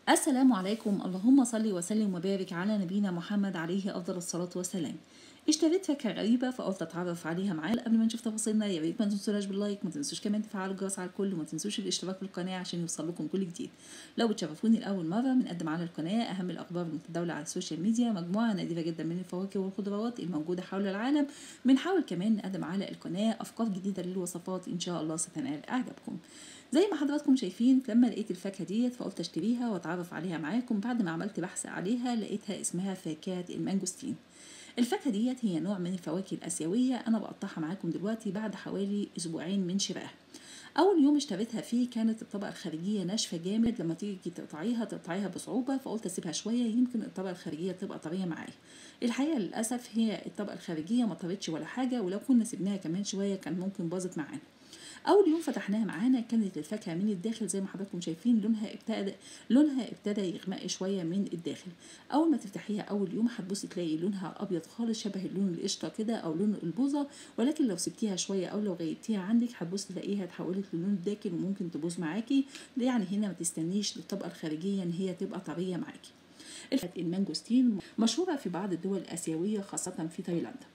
السلام عليكم اللهم صل وسلم وبارك على نبينا محمد عليه افضل الصلاه والسلام اشتريت فاكهه غريبه فقلت اتعرف عليها معايا قبل ما نشوف تفاصيلنا يا ريت ما تنسوناش باللايك ما تنسوش كمان تفعلوا الجرس على الكل وما تنسوش الاشتراك في القناه عشان يوصل لكم كل جديد لو بتشرفوني لاول مره بنقدم على القناه اهم الاخبار المتداوله على السوشيال ميديا مجموعه نادره جدا من الفواكه والخضروات الموجوده حول العالم بنحاول كمان نقدم على القناه افكار جديده للوصفات ان شاء الله ستنال اعجابكم زي ما حضراتكم شايفين لما لقيت الفاكهه ديت فقلت اشتريها واتعرف عليها معاكم بعد ما عملت بحث عليها لقيتها اسمها فاكهه المانجوستين الفاكهه ديت هي نوع من الفواكه الاسيويه انا بقطعها معاكم دلوقتي بعد حوالي اسبوعين من شرائها اول يوم اشتريتها فيه كانت الطبقه الخارجيه ناشفه جامد لما تيجي تقطعيها تقطعيها بصعوبه فقلت اسيبها شويه يمكن الطبقه الخارجيه تبقى طريه معايا الحقيقه للاسف هي الطبقه الخارجيه ما طرتش ولا حاجه ولو كنا سيبناها كمان شويه كان ممكن باظت معانا اول يوم فتحناها معانا كانت الفاكهه من الداخل زي ما حضراتكم شايفين لونها ابتدى لونها ابتدى يغمق شويه من الداخل اول ما تفتحيها اول يوم هتبصي تلاقي لونها ابيض خالص شبه اللون القشطه كده او لون البوظه ولكن لو سبتيها شويه او لو غيبتيها عندك هتبصي تلاقيها اتحولت للون الداكن وممكن تبوظ معاكي يعني هنا ما تستنيش للطبقه الخارجيه ان هي تبقى طريه معاكي المانجوستين مشهوره في بعض الدول الاسيويه خاصه في تايلاند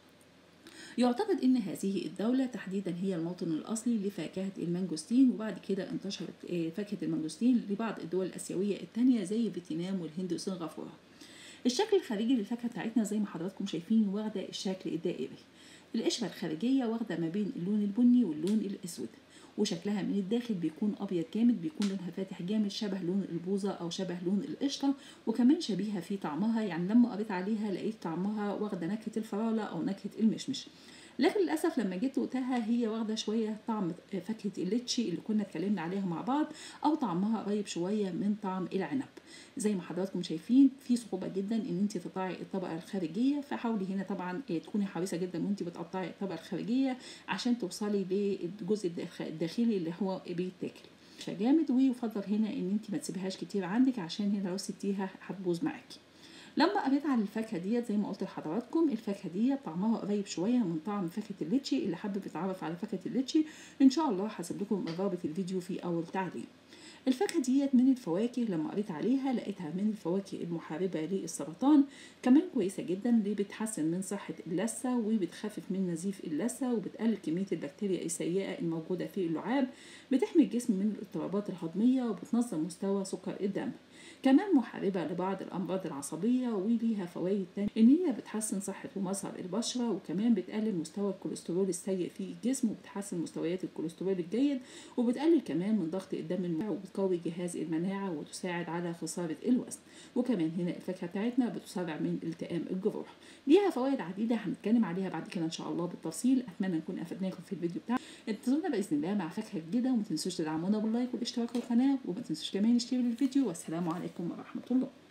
يعتقد ان هذه الدولة تحديدا هي الموطن الاصلي لفاكهة المانجوستين وبعد كده انتشرت فاكهة المانجوستين لبعض الدول الاسيوية التانية زي فيتنام والهند وسنغافورة الشكل الخارجي للفاكهة بتاعتنا زي ما حضراتكم شايفين واخدة الشكل الدائري القشرة الخارجية واخدة ما بين اللون البني واللون الاسود وشكلها من الداخل بيكون ابيض جامد بيكون لونها فاتح جامد شبه لون البوظه او شبه لون القشطه وكمان شبيهه في طعمها يعني لما قريت عليها لقيت طعمها واخده نكهه الفراوله او نكهه المشمش لكن للاسف لما جيت وقتها هي واخده شويه طعم فاكهه الليتشي اللي كنا اتكلمنا عليها مع بعض او طعمها قريب شويه من طعم العنب زي ما حضراتكم شايفين في صعوبه جدا ان انت تقطعي الطبقه الخارجيه فحاولي هنا طبعا تكوني حريصه جدا وانت بتقطعي الطبقه الخارجيه عشان توصلي للجزء الداخلي اللي هو بيتاكل جامد ويفضل هنا ان انت ما تسيبيهاش كتير عندك عشان هنا لو سبتيها هتبوظ معاكي لما قريت عن الفاكهه ديت زي ما قلت لحضراتكم الفاكهه ديت طعمها قريب شويه من طعم فاكهه الليتشي اللي حابب يتعرف على فاكهه الليتشي ان شاء الله هسيب لكم رابط الفيديو في اول تعليق الفاكهة ديت من الفواكه لما قريت عليها لقيتها من الفواكه المحاربة للسرطان كمان كويسة جدا اللي بتحسن من صحة اللثة وبتخفف من نزيف اللثة وبتقلل كمية البكتيريا السيئة الموجودة في اللعاب بتحمي الجسم من الاضطرابات الهضمية وبتنظم مستوى سكر الدم كمان محاربة لبعض الأمراض العصبية وليها فوائد تانية إن هي بتحسن صحة ومظهر البشرة وكمان بتقلل مستوى الكوليسترول السيء في الجسم وبتحسن مستويات الكوليسترول الجيد وبتقلل كمان من ضغط الدم المعوي وبتقوي جهاز المناعة وتساعد على خسارة الوزن وكمان هنا الفاكهة بتاعتنا بتسرع من التئام الجروح ليها فوائد عديدة هنتكلم عليها بعد كده إن شاء الله بالتفصيل أتمنى نكون أفدناكم في الفيديو بتاعنا انتظرونا بإذن الله مع فاكهة جديدة وما تنسوش تدعمونا باللايك والاشتراك في القناة وما تنسوش كمان تشتركوا الفيديو والسلام عليكم ورحمة الله